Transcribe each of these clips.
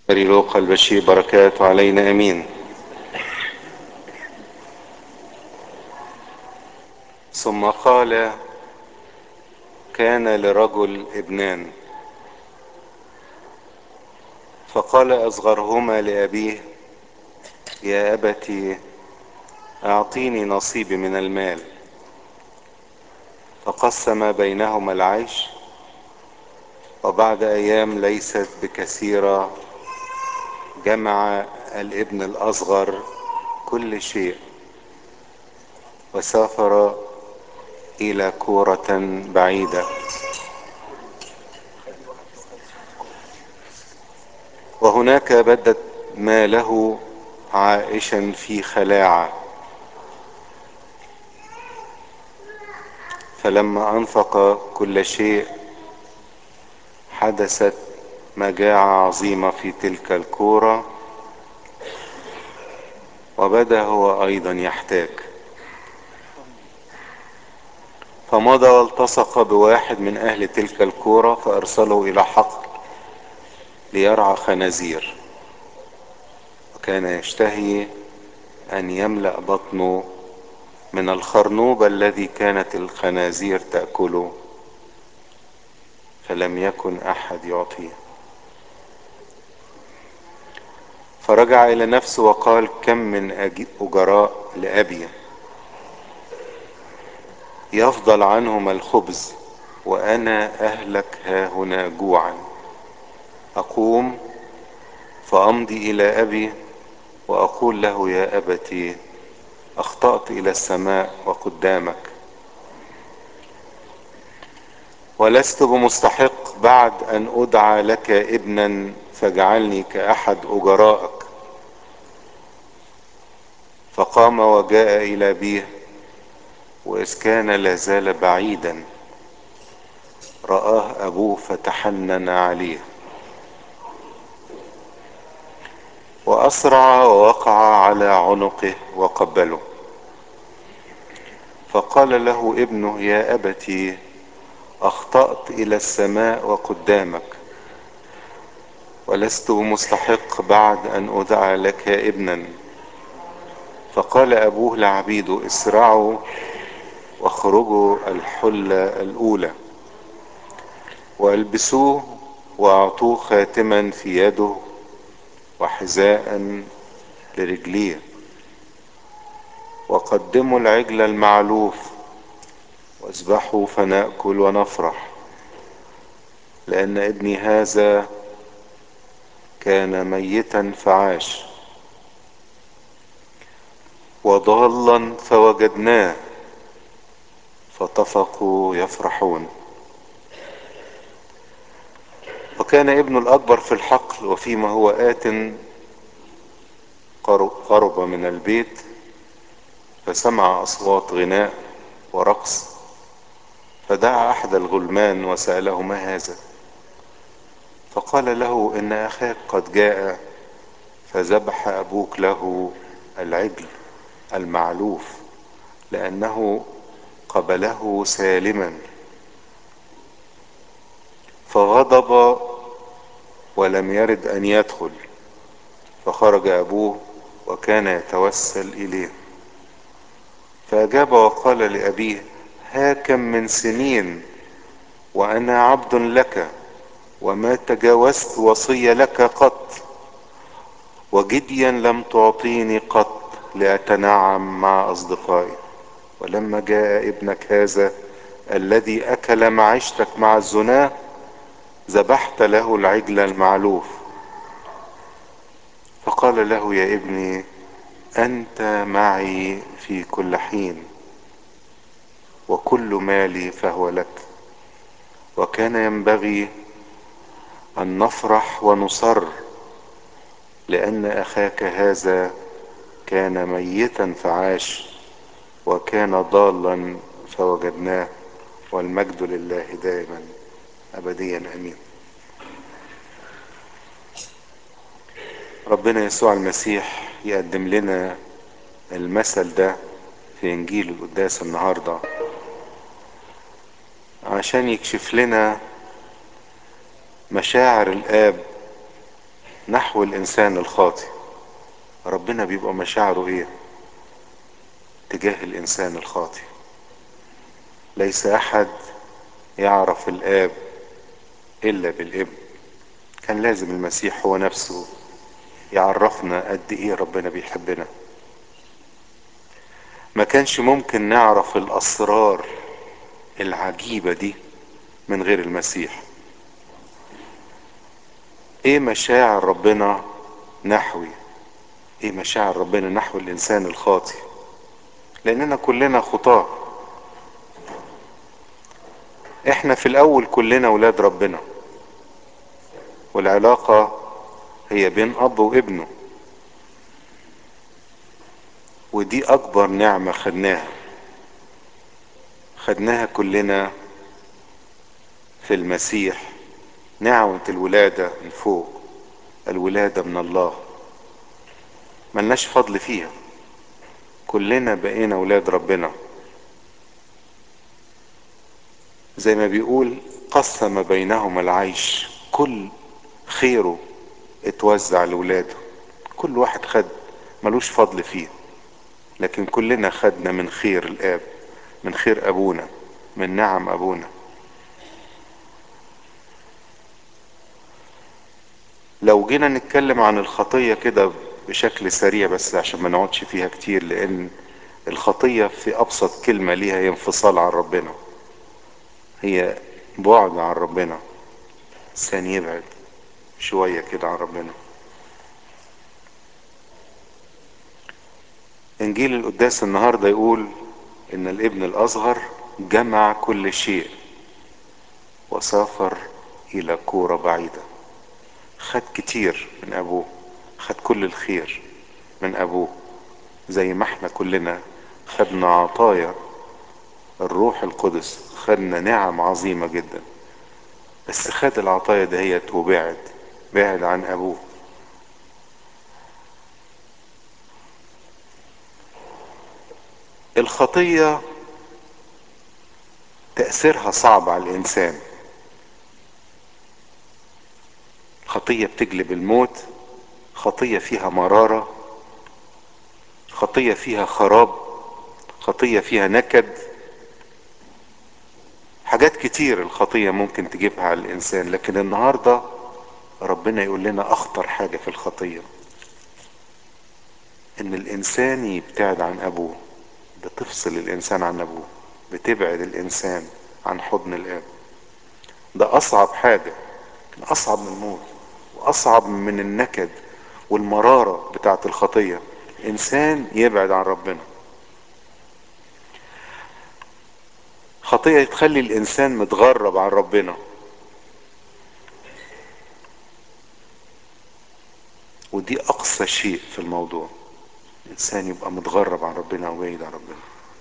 لوقا البشير بركاته علينا امين ثم قال كان لرجل ابنان فقال اصغرهما لابيه يا ابت اعطيني نصيبي من المال فقسم بينهما العيش وبعد ايام ليست بكثيره جمع الابن الاصغر كل شيء وسافر الى كوره بعيده وهناك بدت ماله عائشا في خلاعه فلما انفق كل شيء حدثت مجاعه عظيمه في تلك الكوره وبدا هو ايضا يحتاج فمضى والتصق بواحد من اهل تلك الكوره فارسله الى حقل ليرعى خنازير وكان يشتهي ان يملا بطنه من الخرنوب الذي كانت الخنازير تاكله فلم يكن احد يعطيه فرجع الى نفسه وقال كم من اجراء لابي يفضل عنهم الخبز وانا اهلك ها هنا جوعا اقوم فامضي الى ابي واقول له يا ابتي اخطات الى السماء وقدامك ولست بمستحق بعد ان ادعى لك ابنا فاجعلني كاحد اجرائك فقام وجاء الى ابيه واذ كان لازال بعيدا راه ابوه فتحنن عليه واسرع ووقع على عنقه وقبله فقال له ابنه يا ابتي اخطات الى السماء وقدامك ولست مستحق بعد ان ادعى لك ابنا فقال ابوه لعبيده اسرعوا واخرجوا الحله الاولى والبسوه واعطوه خاتما في يده وحذاء لرجليه وقدموا العجل المعلوف واذبحوا فناكل ونفرح لان ابني هذا كان ميتا فعاش وضالا فوجدناه فطفقوا يفرحون وكان ابن الاكبر في الحقل وفيما هو ات قرب من البيت فسمع اصوات غناء ورقص فدعا احد الغلمان وساله ما هذا فقال له ان اخاك قد جاء فذبح ابوك له العجل المعلوف لانه قبله سالما فغضب ولم يرد ان يدخل فخرج ابوه وكان يتوسل اليه فاجاب وقال لابيه ها كم من سنين وانا عبد لك وما تجاوزت وصي لك قط وجديا لم تعطيني قط لاتنعم مع اصدقائي ولما جاء ابنك هذا الذي اكل معيشتك مع الزناه ذبحت له العجل المعلوف فقال له يا ابني انت معي في كل حين وكل مالي فهو لك وكان ينبغي ان نفرح ونصر لان اخاك هذا كان ميتا فعاش وكان ضالا فوجدناه والمجد لله دائما ابديا امين ربنا يسوع المسيح يقدم لنا المثل ده في انجيل القداس النهارده عشان يكشف لنا مشاعر الاب نحو الانسان الخاطئ ربنا بيبقى مشاعره ايه تجاه الانسان الخاطئ ليس احد يعرف الاب الا بالابن كان لازم المسيح هو نفسه يعرفنا قد ايه ربنا بيحبنا ما كانش ممكن نعرف الاسرار العجيبة دي من غير المسيح ايه مشاعر ربنا نحوي ايه مشاعر ربنا نحو الانسان الخاطئ لاننا كلنا خطاه احنا في الاول كلنا ولاد ربنا والعلاقة هي بين اب وابنه ودي اكبر نعمة خدناها خدناها كلنا في المسيح نعمة الولادة من فوق الولادة من الله ملناش فضل فيها كلنا بقينا ولاد ربنا زي ما بيقول قسم بينهما العيش كل خيره اتوزع لولاده كل واحد خد ملوش فضل فيه لكن كلنا خدنا من خير الاب من خير ابونا من نعم ابونا لو جينا نتكلم عن الخطية كده بشكل سريع بس عشان ما نقعدش فيها كتير لان الخطية في ابسط كلمة ليها هي انفصال عن ربنا هي بعد عن ربنا انسان يبعد شوية كده عن ربنا انجيل القداس النهاردة يقول ان الابن الاصغر جمع كل شيء وسافر الى كورة بعيدة خد كتير من ابوه خد كل الخير من ابوه زي ما احنا كلنا خدنا عطايا الروح القدس خدنا نعم عظيمة جدا بس خد العطايا دهيت وبعد بعد عن ابوه الخطية تأثيرها صعب على الإنسان خطية بتجلب الموت خطية فيها مرارة خطية فيها خراب خطية فيها نكد حاجات كتير الخطية ممكن تجيبها على الإنسان لكن النهاردة ربنا يقول لنا أخطر حاجة في الخطية إن الإنسان يبتعد عن أبوه بتفصل الإنسان عن أبوه بتبعد الإنسان عن حضن الآب ده أصعب حاجة أصعب من الموت وأصعب من النكد والمرارة بتاعت الخطية إنسان يبعد عن ربنا خطية تخلي الإنسان متغرب عن ربنا ودي أقصى شيء في الموضوع الإنسان يبقى متغرب عن ربنا وبعيد عن ربنا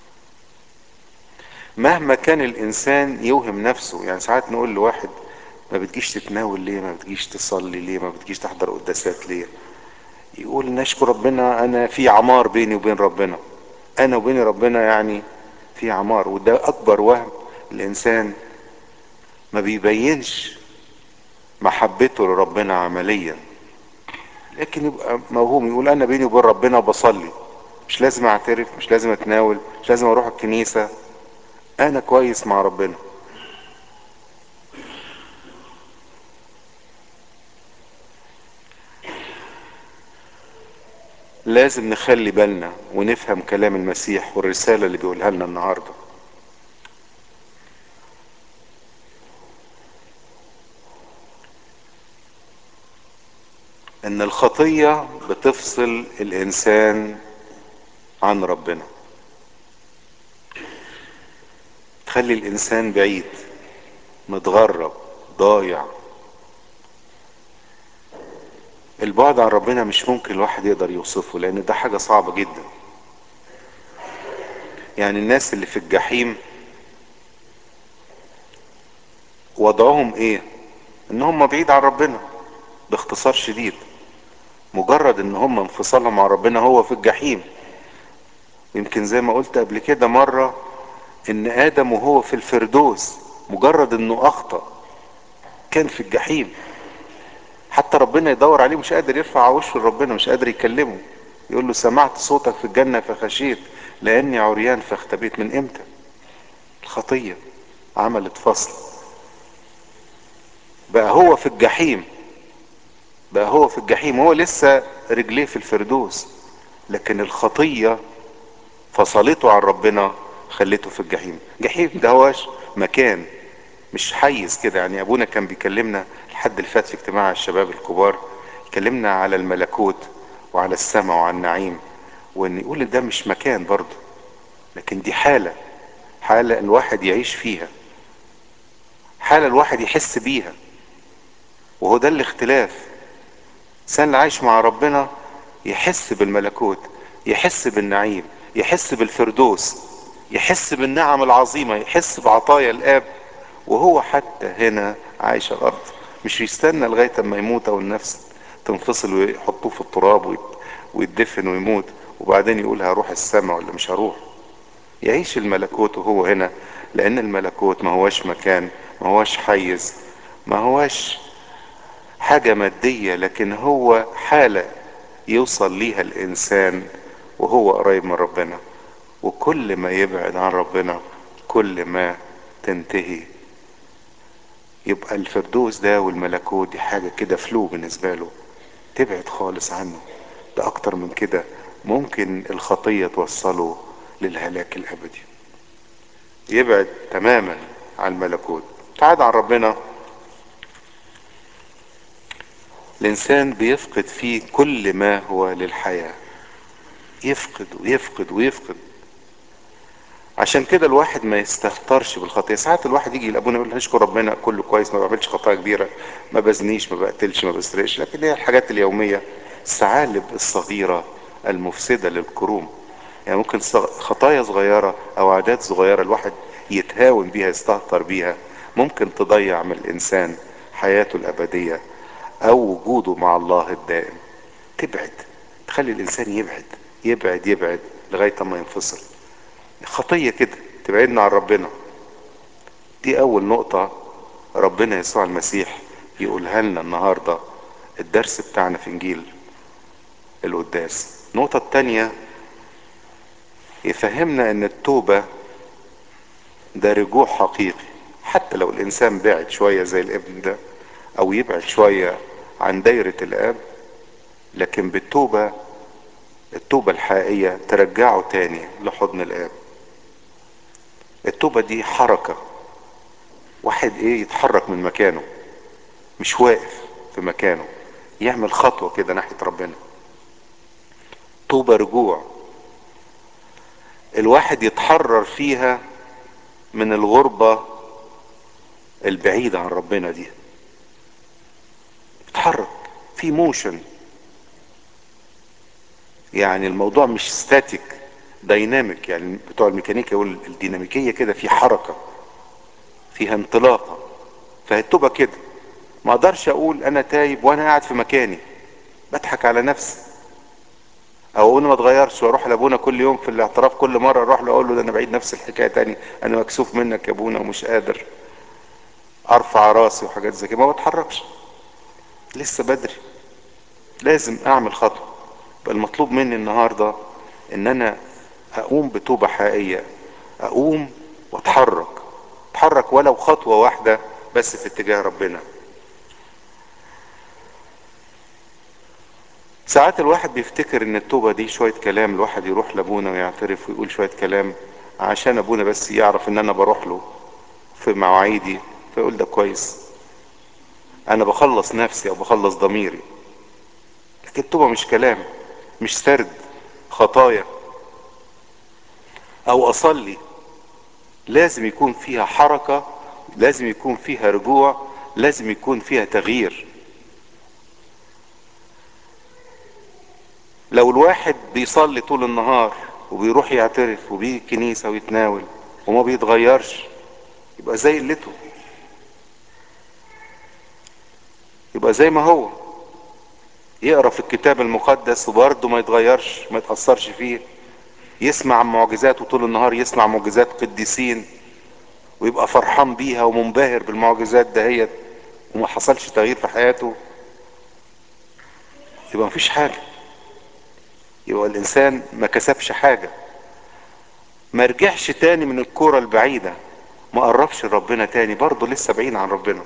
مهما كان الإنسان يوهم نفسه يعني ساعات نقول لواحد ما بتجيش تتناول ليه ما بتجيش تصلي ليه ما بتجيش تحضر قداسات ليه يقول نشكر ربنا أنا في عمار بيني وبين ربنا أنا وبين ربنا يعني في عمار وده أكبر وهم الإنسان ما بيبينش محبته لربنا عمليا لكن يبقى موهوم يقول انا بيني وبين ربنا بصلي مش لازم اعترف مش لازم اتناول مش لازم اروح الكنيسة انا كويس مع ربنا لازم نخلي بالنا ونفهم كلام المسيح والرسالة اللي بيقولها لنا النهاردة ان الخطية بتفصل الانسان عن ربنا تخلي الانسان بعيد متغرب ضايع البعد عن ربنا مش ممكن الواحد يقدر يوصفه لان ده حاجة صعبة جدا يعني الناس اللي في الجحيم وضعهم ايه ان هم بعيد عن ربنا باختصار شديد مجرد ان هم انفصالهم عن ربنا هو في الجحيم يمكن زي ما قلت قبل كده مرة ان ادم وهو في الفردوس مجرد انه اخطأ كان في الجحيم حتى ربنا يدور عليه مش قادر يرفع وشه لربنا مش قادر يكلمه يقول له سمعت صوتك في الجنة فخشيت لاني عريان فاختبيت من امتى الخطية عملت فصل بقى هو في الجحيم بقى هو في الجحيم هو لسه رجليه في الفردوس لكن الخطية فصلته عن ربنا خلته في الجحيم جحيم ده هوش مكان مش حيز كده يعني ابونا كان بيكلمنا الحد اللي فات في اجتماع الشباب الكبار يكلمنا على الملكوت وعلى السماء وعلى النعيم وان يقول ده مش مكان برضه لكن دي حالة حالة الواحد يعيش فيها حالة الواحد يحس بيها وهو ده الاختلاف الانسان اللي عايش مع ربنا يحس بالملكوت يحس بالنعيم يحس بالفردوس يحس بالنعم العظيمة يحس بعطايا الاب وهو حتى هنا عايش على الارض مش يستنى لغاية اما يموت او النفس تنفصل ويحطوه في التراب ويدفن ويموت وبعدين يقول هروح السماء ولا مش هروح يعيش الملكوت وهو هنا لان الملكوت ما هوش مكان ما هوش حيز ما هوش حاجة مادية لكن هو حالة يوصل ليها الانسان وهو قريب من ربنا وكل ما يبعد عن ربنا كل ما تنتهي يبقى الفردوس ده والملكوت دي حاجة كده فلو بالنسبة له تبعد خالص عنه ده اكتر من كده ممكن الخطية توصله للهلاك الابدي يبعد تماما عن الملكوت ابتعاد عن ربنا الانسان بيفقد فيه كل ما هو للحياة يفقد ويفقد ويفقد عشان كده الواحد ما يستهترش بالخطيه ساعات الواحد يجي لابونا يقول نشكر ربنا كله كويس ما بعملش خطايا كبيره ما بزنيش ما بقتلش ما بسرقش لكن هي الحاجات اليوميه الثعالب الصغيره المفسده للكروم يعني ممكن خطايا صغيره او عادات صغيره الواحد يتهاون بيها يستهتر بيها ممكن تضيع من الانسان حياته الابديه او وجوده مع الله الدائم تبعد تخلي الانسان يبعد يبعد يبعد لغايه ما ينفصل خطية كده تبعدنا عن ربنا دي أول نقطة ربنا يسوع المسيح يقولها لنا النهاردة الدرس بتاعنا في إنجيل القداس النقطة التانية يفهمنا إن التوبة ده رجوع حقيقي حتى لو الإنسان بعد شوية زي الابن ده أو يبعد شوية عن دايرة الآب لكن بالتوبة التوبة الحقيقية ترجعه تاني لحضن الآب التوبة دي حركة واحد ايه يتحرك من مكانه مش واقف في مكانه يعمل خطوة كده ناحية ربنا توبة رجوع الواحد يتحرر فيها من الغربة البعيدة عن ربنا دي يتحرك في موشن يعني الموضوع مش ستاتيك دايناميك يعني بتوع الميكانيكا يقول الديناميكيه كده في حركه فيها انطلاقه فالتوبه كده ما اقدرش اقول انا تايب وانا قاعد في مكاني بضحك على نفسي او انا ما اتغيرش واروح لابونا كل يوم في الاعتراف كل مره اروح له اقول له ده انا بعيد نفس الحكايه تاني انا مكسوف منك يا ابونا ومش قادر ارفع راسي وحاجات زي كده ما بتحركش لسه بدري لازم اعمل خطوه يبقى المطلوب مني النهارده ان انا اقوم بتوبة حقيقية اقوم واتحرك اتحرك ولو خطوة واحدة بس في اتجاه ربنا ساعات الواحد بيفتكر ان التوبة دي شوية كلام الواحد يروح لابونا ويعترف ويقول شوية كلام عشان ابونا بس يعرف ان انا بروح له في مواعيدي فيقول ده كويس انا بخلص نفسي او بخلص ضميري لكن التوبة مش كلام مش سرد خطايا او اصلي لازم يكون فيها حركة لازم يكون فيها رجوع لازم يكون فيها تغيير لو الواحد بيصلي طول النهار وبيروح يعترف وبيجي الكنيسة ويتناول وما بيتغيرش يبقى زي قلته يبقى زي ما هو يقرا في الكتاب المقدس وبرضه ما يتغيرش ما يتأثرش فيه يسمع عن معجزات وطول النهار يسمع معجزات قديسين ويبقى فرحان بيها ومنبهر بالمعجزات دهيت وما حصلش تغيير في حياته يبقى مفيش حاجة يبقى الانسان ما كسبش حاجة ما رجعش تاني من الكرة البعيدة ما قربش لربنا تاني برضه لسه بعيد عن ربنا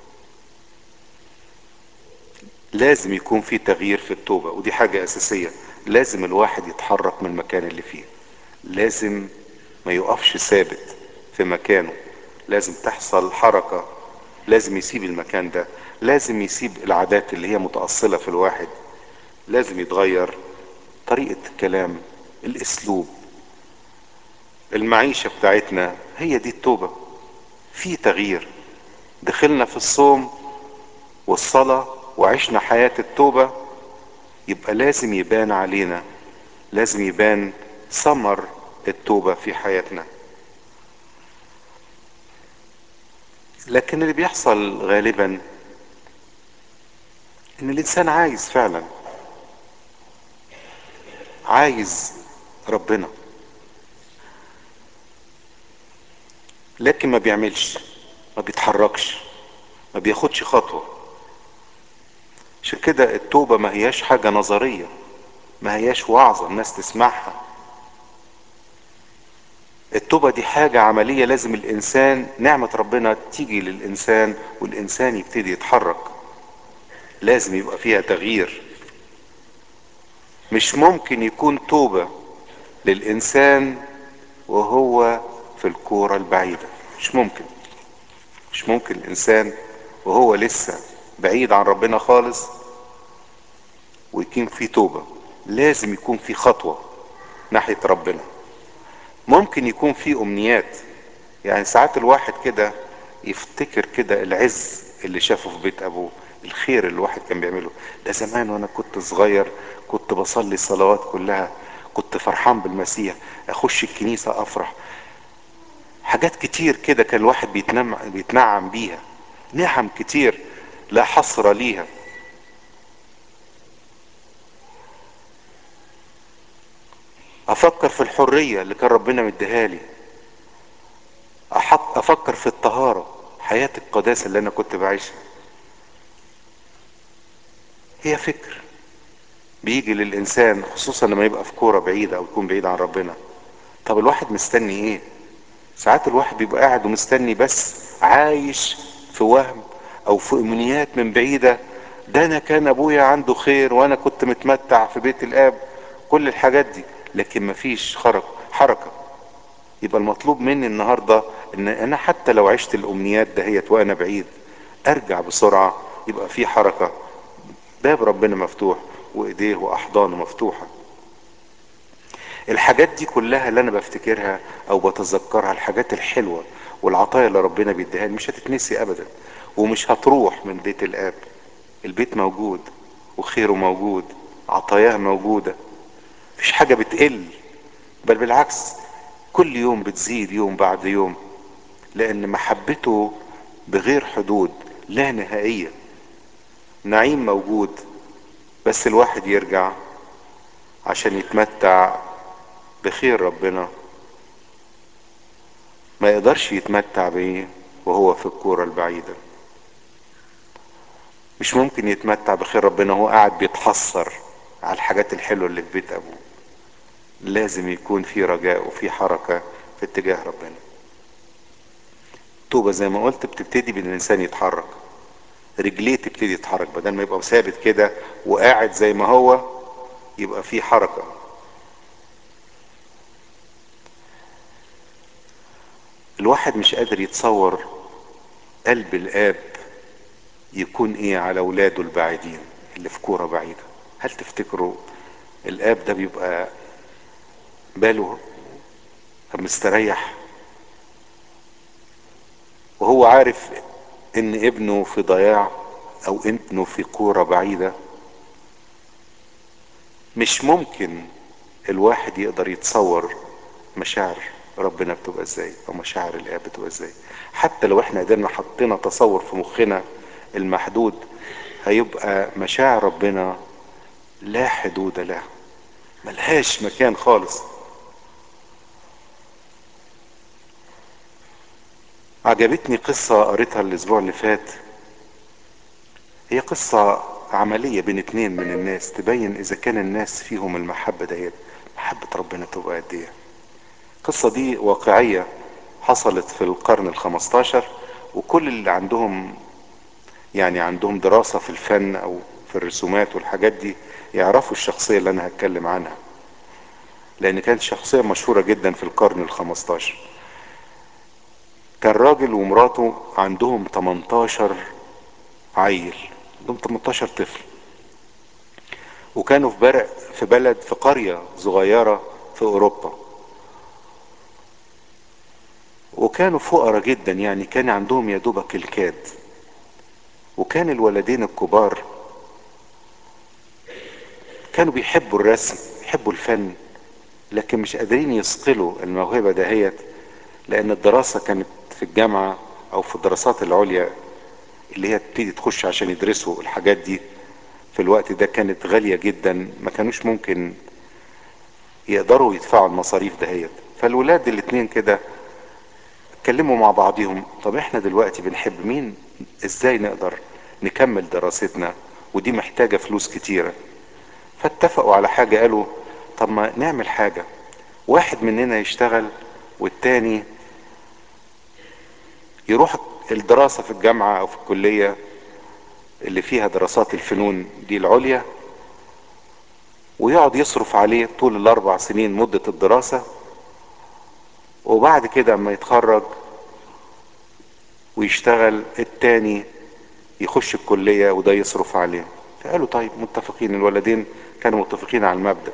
لازم يكون في تغيير في التوبة ودي حاجة اساسية لازم الواحد يتحرك من المكان اللي فيه لازم ما يقفش ثابت في مكانه لازم تحصل حركة لازم يسيب المكان ده لازم يسيب العادات اللي هي متأصلة في الواحد لازم يتغير طريقة الكلام الاسلوب المعيشة بتاعتنا هي دي التوبة في تغيير دخلنا في الصوم والصلاة وعشنا حياة التوبة يبقى لازم يبان علينا لازم يبان ثمر التوبة في حياتنا لكن اللي بيحصل غالبا ان الانسان عايز فعلا عايز ربنا لكن ما بيعملش ما بيتحركش ما بياخدش خطوة عشان كده التوبة ما هياش حاجة نظرية ما هياش وعظة الناس تسمعها التوبة دي حاجة عملية لازم الإنسان نعمة ربنا تيجي للإنسان والإنسان يبتدي يتحرك لازم يبقى فيها تغيير مش ممكن يكون توبة للإنسان وهو في الكورة البعيدة مش ممكن مش ممكن الإنسان وهو لسه بعيد عن ربنا خالص ويكون في توبة لازم يكون في خطوة ناحية ربنا ممكن يكون في أمنيات يعني ساعات الواحد كده يفتكر كده العز اللي شافه في بيت أبوه الخير اللي الواحد كان بيعمله ده زمان وأنا كنت صغير كنت بصلي الصلوات كلها كنت فرحان بالمسيح أخش الكنيسة أفرح حاجات كتير كده كان الواحد بيتنعم, بيتنعم بيها نعم كتير لا حصر ليها افكر في الحرية اللي كان ربنا مديها لي أحط افكر في الطهارة حياة القداسة اللي انا كنت بعيشها هي فكر بيجي للانسان خصوصا لما يبقى في كورة بعيدة او يكون بعيد عن ربنا طب الواحد مستني ايه ساعات الواحد بيبقى قاعد ومستني بس عايش في وهم او في امنيات من بعيدة ده انا كان ابويا عنده خير وانا كنت متمتع في بيت الاب كل الحاجات دي لكن مفيش خرق حركة يبقى المطلوب مني النهاردة ان انا حتى لو عشت الامنيات دهيت وانا بعيد ارجع بسرعة يبقى في حركة باب ربنا مفتوح وايديه واحضانه مفتوحة الحاجات دي كلها اللي انا بفتكرها او بتذكرها الحاجات الحلوة والعطايا اللي ربنا بيديها لي مش هتتنسي ابدا ومش هتروح من بيت الاب البيت موجود وخيره موجود عطاياه موجودة مفيش حاجة بتقل بل بالعكس كل يوم بتزيد يوم بعد يوم لان محبته بغير حدود لا نهائية نعيم موجود بس الواحد يرجع عشان يتمتع بخير ربنا ما يقدرش يتمتع بيه وهو في الكورة البعيدة مش ممكن يتمتع بخير ربنا وهو قاعد بيتحسر على الحاجات الحلوة اللي في بيت ابوه لازم يكون في رجاء وفي حركة في اتجاه ربنا توبة زي ما قلت بتبتدي بان الانسان يتحرك رجليه تبتدي تتحرك بدل ما يبقى ثابت كده وقاعد زي ما هو يبقى في حركة الواحد مش قادر يتصور قلب الاب يكون ايه على اولاده البعيدين اللي في كورة بعيدة هل تفتكروا الاب ده بيبقى باله مستريح وهو عارف ان ابنه في ضياع او ابنه في كورة بعيدة مش ممكن الواحد يقدر يتصور مشاعر ربنا بتبقى ازاي او مشاعر الاب بتبقى ازاي حتى لو احنا قدرنا حطينا تصور في مخنا المحدود هيبقى مشاعر ربنا لا حدود لها ملهاش مكان خالص عجبتني قصة قريتها الاسبوع اللي فات هي قصة عملية بين اتنين من الناس تبين اذا كان الناس فيهم المحبة ديت محبة ربنا تبقى قد ايه القصة دي واقعية حصلت في القرن الخمستاشر وكل اللي عندهم يعني عندهم دراسة في الفن او في الرسومات والحاجات دي يعرفوا الشخصية اللي انا هتكلم عنها لان كانت شخصية مشهورة جدا في القرن الخمستاشر كان راجل ومراته عندهم 18 عيل عندهم 18 طفل وكانوا في برق في بلد في قرية صغيرة في اوروبا وكانوا فقراء جدا يعني كان عندهم يا دوبك الكاد وكان الولدين الكبار كانوا بيحبوا الرسم يحبوا الفن لكن مش قادرين يصقلوا الموهبة دهيت لان الدراسة كانت في الجامعة او في الدراسات العليا اللي هي تبتدي تخش عشان يدرسوا الحاجات دي في الوقت ده كانت غالية جدا ما كانوش ممكن يقدروا يدفعوا المصاريف دهيت فالولاد الاتنين كده اتكلموا مع بعضهم طب احنا دلوقتي بنحب مين ازاي نقدر نكمل دراستنا ودي محتاجة فلوس كتيرة فاتفقوا على حاجة قالوا طب ما نعمل حاجة واحد مننا يشتغل والتاني يروح الدراسة في الجامعة او في الكلية اللي فيها دراسات الفنون دي العليا ويقعد يصرف عليه طول الاربع سنين مدة الدراسة وبعد كده اما يتخرج ويشتغل التاني يخش الكلية وده يصرف عليه فقالوا طيب متفقين الولدين كانوا متفقين على المبدأ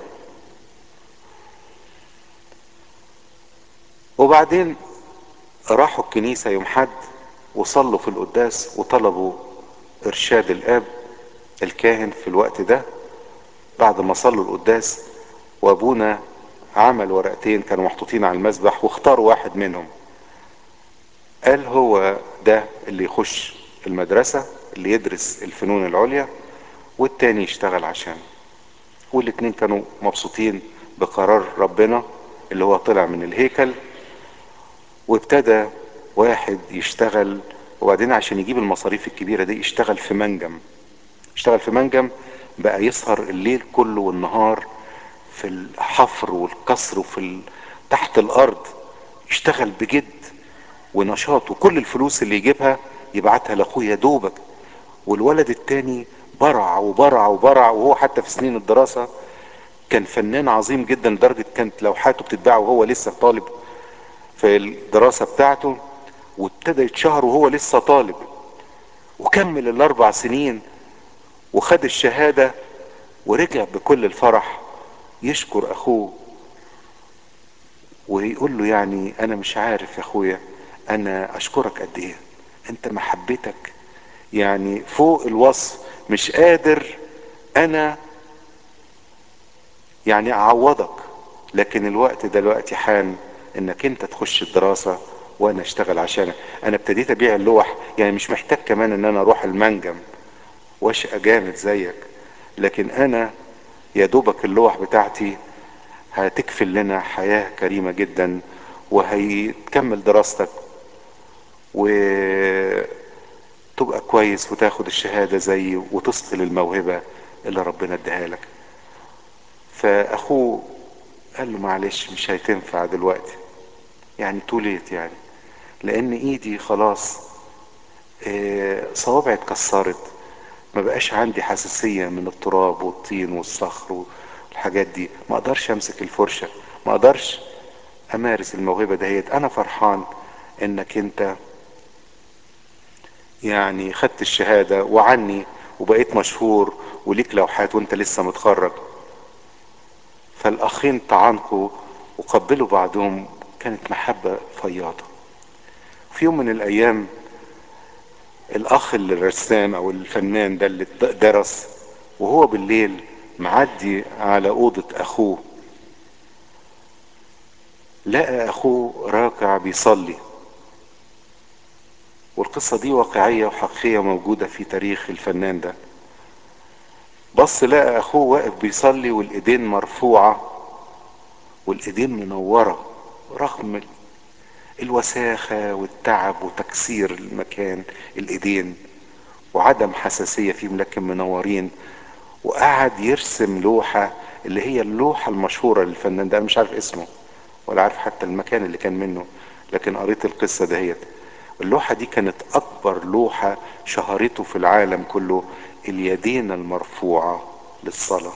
وبعدين راحوا الكنيسة يوم حد وصلوا في القداس وطلبوا ارشاد الاب الكاهن في الوقت ده بعد ما صلوا القداس وابونا عمل ورقتين كانوا محطوطين على المسبح واختاروا واحد منهم قال هو ده اللي يخش المدرسة اللي يدرس الفنون العليا والتاني يشتغل عشان والاتنين كانوا مبسوطين بقرار ربنا اللي هو طلع من الهيكل وابتدى واحد يشتغل وبعدين عشان يجيب المصاريف الكبيرة دي يشتغل في منجم يشتغل في منجم بقى يسهر الليل كله والنهار في الحفر والكسر وفي ال... تحت الارض يشتغل بجد ونشاط وكل الفلوس اللي يجيبها يبعتها لاخوه يا دوبك والولد التاني برع وبرع وبرع وهو حتى في سنين الدراسة كان فنان عظيم جدا لدرجة كانت لوحاته بتتباع وهو لسه طالب في الدراسة بتاعته وابتدى يتشهر وهو لسه طالب وكمل الاربع سنين وخد الشهادة ورجع بكل الفرح يشكر اخوه ويقول له يعني انا مش عارف يا اخويا انا اشكرك قد ايه انت محبتك يعني فوق الوصف مش قادر انا يعني اعوضك لكن الوقت دلوقتي حان انك انت تخش الدراسة وانا اشتغل عشانك انا ابتديت ابيع اللوح يعني مش محتاج كمان ان انا اروح المنجم واشقى جامد زيك لكن انا يا دوبك اللوح بتاعتي هتكفل لنا حياة كريمة جدا وهيتكمل دراستك وتبقى كويس وتاخد الشهادة زي وتصقل الموهبة اللي ربنا اداها لك فاخوه قال له معلش مش هتنفع دلوقتي يعني توليت يعني لان ايدي خلاص اه صوابعي اتكسرت ما بقاش عندي حساسية من التراب والطين والصخر والحاجات دي ما اقدرش امسك الفرشة ما اقدرش امارس الموهبة دهيت انا فرحان انك انت يعني خدت الشهادة وعني وبقيت مشهور وليك لوحات وانت لسه متخرج فالاخين تعانقوا وقبلوا بعضهم كانت محبة فياضة في يوم من الايام الاخ اللي الرسام او الفنان ده اللي درس وهو بالليل معدي على اوضة اخوه لقى اخوه راكع بيصلي والقصة دي واقعية وحقيقية موجودة في تاريخ الفنان ده بص لقى اخوه واقف بيصلي والايدين مرفوعة والايدين منورة رغم الوساخة والتعب وتكسير المكان الايدين وعدم حساسية فيهم لكن منورين وقعد يرسم لوحة اللي هي اللوحة المشهورة للفنان ده أنا مش عارف اسمه ولا عارف حتى المكان اللي كان منه لكن قريت القصة دهيت اللوحة دي كانت أكبر لوحة شهرته في العالم كله اليدين المرفوعة للصلاة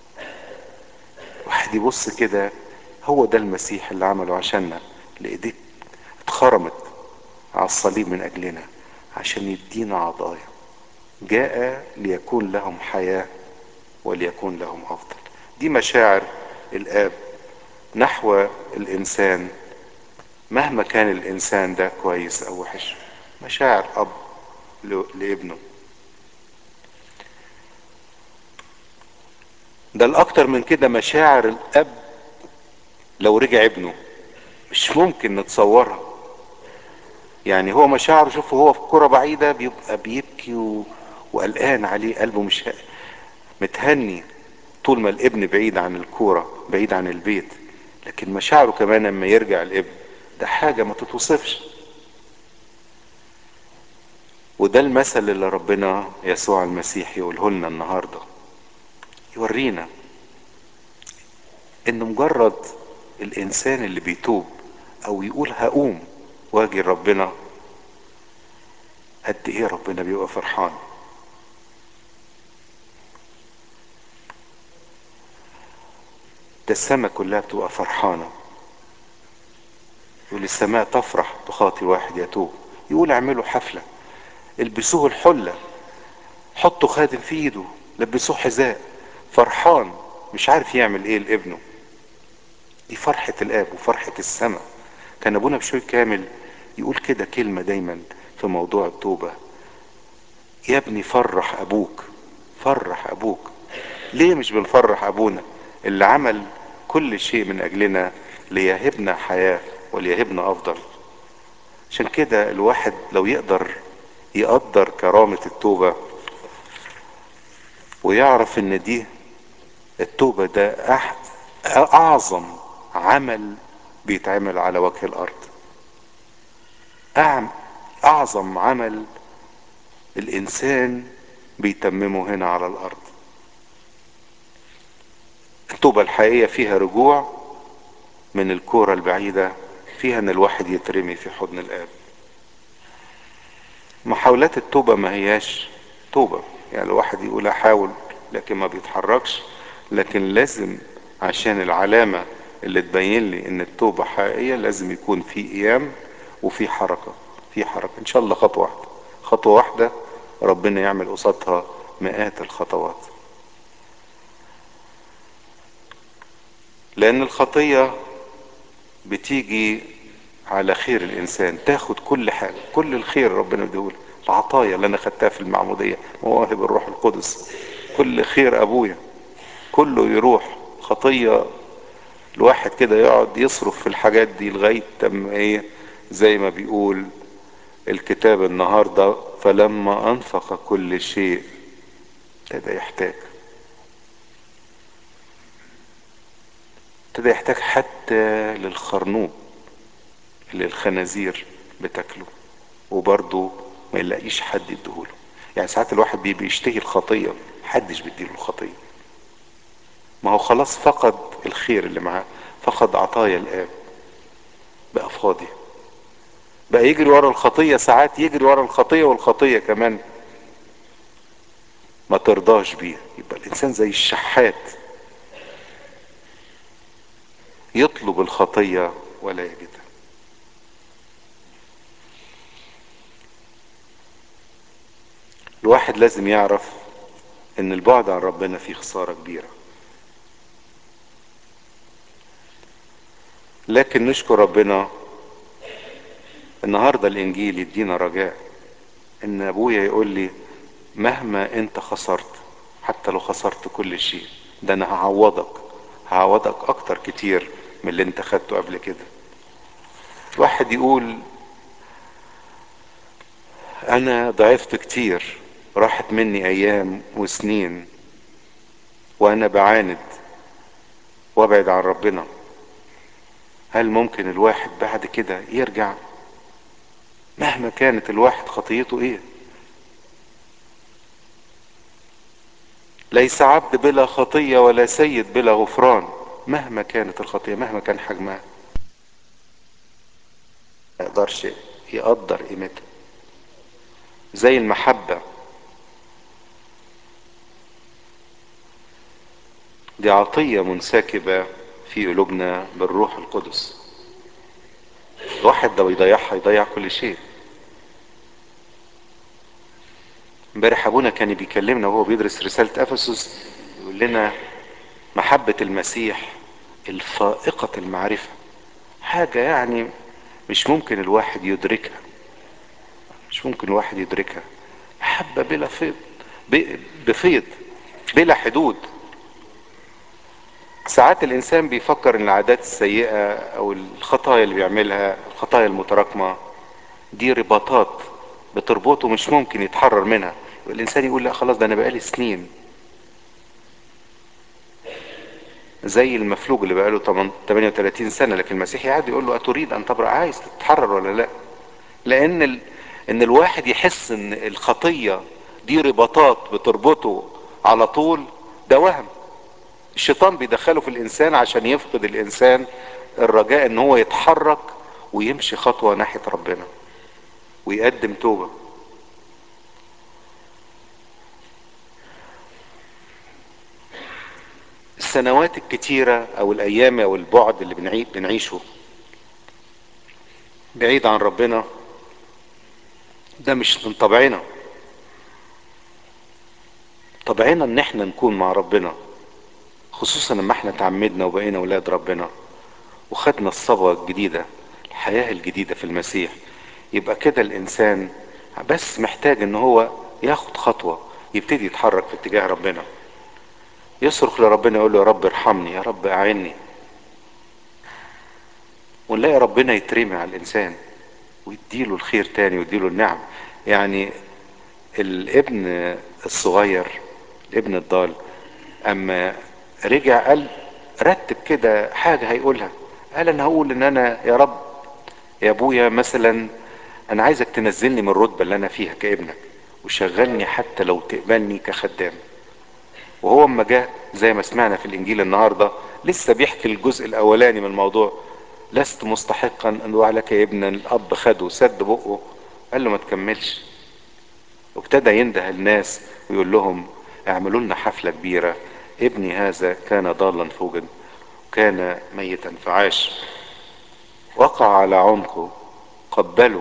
واحد يبص كده هو ده المسيح اللي عمله عشاننا لإيديه اتخرمت على الصليب من أجلنا عشان يدينا عطايا جاء ليكون لهم حياة وليكون لهم أفضل دي مشاعر الآب نحو الإنسان مهما كان الإنسان ده كويس أو وحش مشاعر أب لابنه ده الأكتر من كده مشاعر الأب لو رجع ابنه مش ممكن نتصورها يعني هو مشاعره شوف هو في كرة بعيدة بيبقى بيبكي و... وقلقان عليه قلبه مش متهني طول ما الابن بعيد عن الكورة بعيد عن البيت لكن مشاعره كمان لما يرجع الابن ده حاجة ما تتوصفش وده المثل اللي ربنا يسوع المسيح يقوله لنا النهاردة يورينا ان مجرد الانسان اللي بيتوب او يقول هقوم واجي ربنا قد ايه ربنا بيبقى فرحان ده السماء كلها بتبقى فرحانة يقول السماء تفرح بخاطي واحد يتوب يقول اعملوا حفلة البسوه الحلة حطوا خادم في ايده لبسوه حذاء فرحان مش عارف يعمل ايه لابنه دي فرحة الاب وفرحة السماء كان ابونا بشوي كامل يقول كده كلمة دايما في موضوع التوبة يا ابني فرح ابوك فرح ابوك ليه مش بنفرح ابونا اللي عمل كل شيء من اجلنا ليهبنا حياة وليهبنا افضل عشان كده الواحد لو يقدر يقدر كرامة التوبة ويعرف ان دي التوبة ده اعظم عمل بيتعمل على وجه الارض اعظم عمل الانسان بيتممه هنا على الارض التوبة الحقيقية فيها رجوع من الكورة البعيدة فيها ان الواحد يترمي في حضن الاب محاولات التوبة ما هياش توبة يعني الواحد يقول احاول لكن ما بيتحركش لكن لازم عشان العلامة اللي تبين لي ان التوبة حقيقية لازم يكون في قيام وفي حركة في حركة ان شاء الله خطوة واحدة خطوة واحدة ربنا يعمل قصادها مئات الخطوات لان الخطية بتيجي على خير الانسان تاخد كل حاجة كل الخير ربنا يديهوله العطايا اللي انا خدتها في المعمودية مواهب الروح القدس كل خير ابويا كله يروح خطية الواحد كده يقعد يصرف في الحاجات دي لغاية تم ايه زي ما بيقول الكتاب النهاردة فلما انفق كل شيء ابتدى يحتاج ابتدى يحتاج حتى للخرنوب اللي الخنازير بتاكله وبرضه ما يلاقيش حد يديهوله يعني ساعات الواحد بي بيشتهي الخطية محدش بيديله الخطية ما هو خلاص فقد الخير اللي معاه فقد عطايا الآب بقى فاضي بقى يجري ورا الخطية ساعات يجري ورا الخطية والخطية كمان ما ترضاش بيه يبقى الإنسان زي الشحات يطلب الخطية ولا يجدها الواحد لازم يعرف ان البعد عن ربنا فيه خسارة كبيرة لكن نشكر ربنا النهاردة الانجيل يدينا رجاء ان ابويا يقول لي مهما انت خسرت حتى لو خسرت كل شيء ده انا هعوضك هعوضك اكتر كتير من اللي انت خدته قبل كده واحد يقول انا ضعفت كتير راحت مني ايام وسنين وانا بعاند وابعد عن ربنا هل ممكن الواحد بعد كده يرجع مهما كانت الواحد خطيته ايه ليس عبد بلا خطية ولا سيد بلا غفران مهما كانت الخطية مهما كان حجمها ما يقدرش يقدر قيمتها زي المحبة دي عطية منسكبة في قلوبنا بالروح القدس الواحد ده بيضيعها يضيع كل شيء امبارح ابونا كان بيكلمنا وهو بيدرس رسالة افسس يقول لنا محبة المسيح الفائقة المعرفة حاجة يعني مش ممكن الواحد يدركها مش ممكن الواحد يدركها محبة بلا فيض ب- بفيض بلا حدود ساعات الانسان بيفكر ان العادات السيئة او الخطايا اللي بيعملها الخطايا المتراكمة دي رباطات بتربطه مش ممكن يتحرر منها الانسان يقول لا خلاص ده انا بقالي سنين زي المفلوج اللي بقاله 38 سنة لكن المسيح يعد يقول له أتريد أن تبرأ عايز تتحرر ولا لا لأن ال... إن الواحد يحس إن الخطية دي رباطات بتربطه على طول ده وهم الشيطان بيدخله في الإنسان عشان يفقد الإنسان الرجاء إن هو يتحرك ويمشي خطوة ناحية ربنا ويقدم توبة السنوات الكتيرة أو الأيام أو البعد اللي بنعي... بنعيشه بعيد عن ربنا ده مش من طبعنا طبعنا ان احنا نكون مع ربنا خصوصا لما احنا تعمدنا وبقينا اولاد ربنا وخدنا الصبوة الجديدة الحياة الجديدة في المسيح يبقى كده الانسان بس محتاج ان هو ياخد خطوة يبتدي يتحرك في اتجاه ربنا يصرخ لربنا يقول له يا رب ارحمني يا رب اعني ونلاقي ربنا يترمي على الانسان ويديله الخير تاني ويديله النعم يعني الابن الصغير الابن الضال اما رجع قال رتب كده حاجة هيقولها قال انا هقول ان انا يا رب يا ابويا مثلا انا عايزك تنزلني من الرتبة اللي انا فيها كابنك وشغلني حتى لو تقبلني كخدام وهو اما جه زي ما سمعنا في الانجيل النهارده لسه بيحكي الجزء الاولاني من الموضوع لست مستحقا ان لك يا ابن الاب خده سد بقه قال له ما تكملش وابتدى ينده الناس ويقول لهم اعملوا لنا حفلة كبيرة ابني هذا كان ضالا فوجد كان ميتا فعاش وقع على عنقه قبله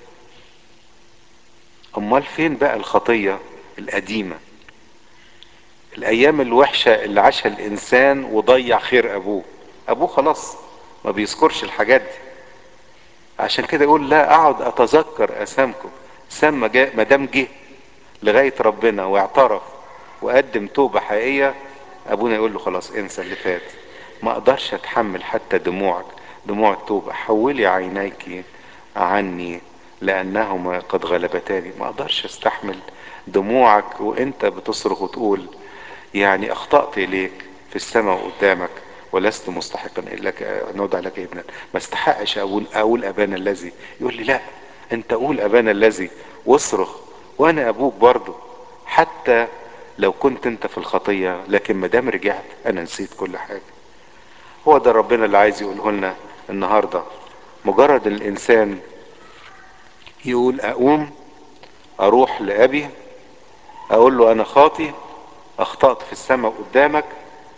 امال فين بقى الخطية القديمة الايام الوحشة اللي عاشها الانسان وضيع خير ابوه ابوه خلاص ما بيذكرش الحاجات دي عشان كده يقول لا اقعد اتذكر اسامكم سام ما دام جه لغاية ربنا واعترف وقدم توبة حقيقية ابونا يقول له خلاص انسى اللي فات ما اقدرش اتحمل حتى دموعك دموع التوبة حولي عينيك عني لانهما قد غلبتاني ما اقدرش استحمل دموعك وانت بتصرخ وتقول يعني اخطأت اليك في السماء قدامك ولست مستحقا لك ان اودع لك ابنا ما استحقش اقول اقول ابانا الذي يقول لي لا انت قول ابانا الذي واصرخ وانا ابوك برضه حتى لو كنت انت في الخطية لكن ما دام رجعت انا نسيت كل حاجة هو ده ربنا اللي عايز يقوله لنا النهاردة مجرد الانسان يقول اقوم اروح لابي اقول له انا خاطي اخطأت في السماء قدامك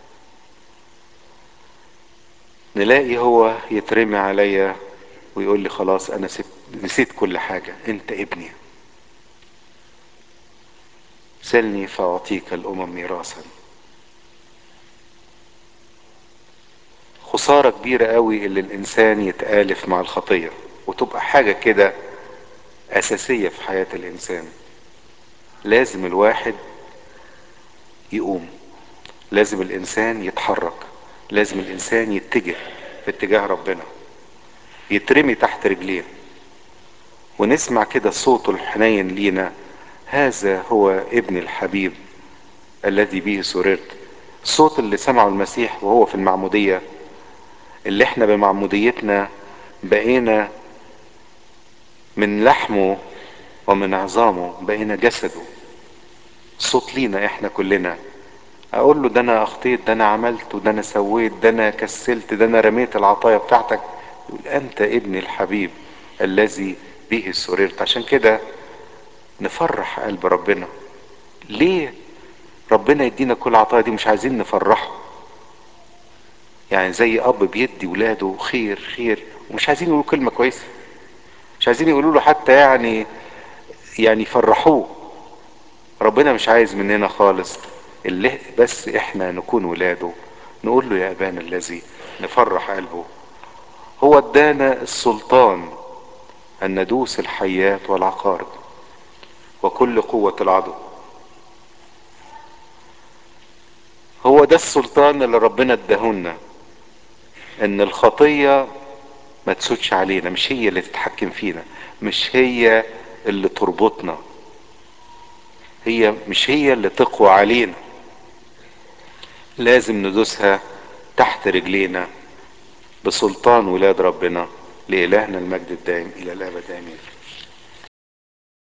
نلاقي هو يترمي عليا ويقول لي خلاص انا نسيت كل حاجة انت ابني سلني فاعطيك الامم ميراثا خسارة كبيرة قوي اللي الانسان يتآلف مع الخطية وتبقى حاجة كده اساسية في حياة الانسان لازم الواحد يقوم لازم الانسان يتحرك لازم الانسان يتجه في اتجاه ربنا يترمي تحت رجليه ونسمع كده صوته الحنين لينا هذا هو ابن الحبيب الذي به سررت الصوت اللي سمعه المسيح وهو في المعمودية اللي احنا بمعموديتنا بقينا من لحمه ومن عظامه بقينا جسده صوت لينا احنا كلنا اقول له ده انا اخطيت ده انا عملت وده انا سويت ده انا كسلت ده انا رميت العطايا بتاعتك يقول انت ابني الحبيب الذي به سررت عشان كده نفرح قلب ربنا ليه ربنا يدينا كل العطايا دي مش عايزين نفرحه يعني زي اب بيدي ولاده خير خير ومش عايزين يقولوا كلمه كويسه مش عايزين يقولوا له حتى يعني يعني يفرحوه ربنا مش عايز مننا خالص اللي بس احنا نكون ولاده نقول له يا ابانا الذي نفرح قلبه هو ادانا السلطان ان ندوس الحيات والعقارب وكل قوة العدو هو ده السلطان اللي ربنا اداهولنا ان الخطية ما تسودش علينا مش هي اللي تتحكم فينا مش هي اللي تربطنا هي مش هي اللي تقوى علينا لازم ندوسها تحت رجلينا بسلطان ولاد ربنا لإلهنا المجد الدائم إلى الأبد آمين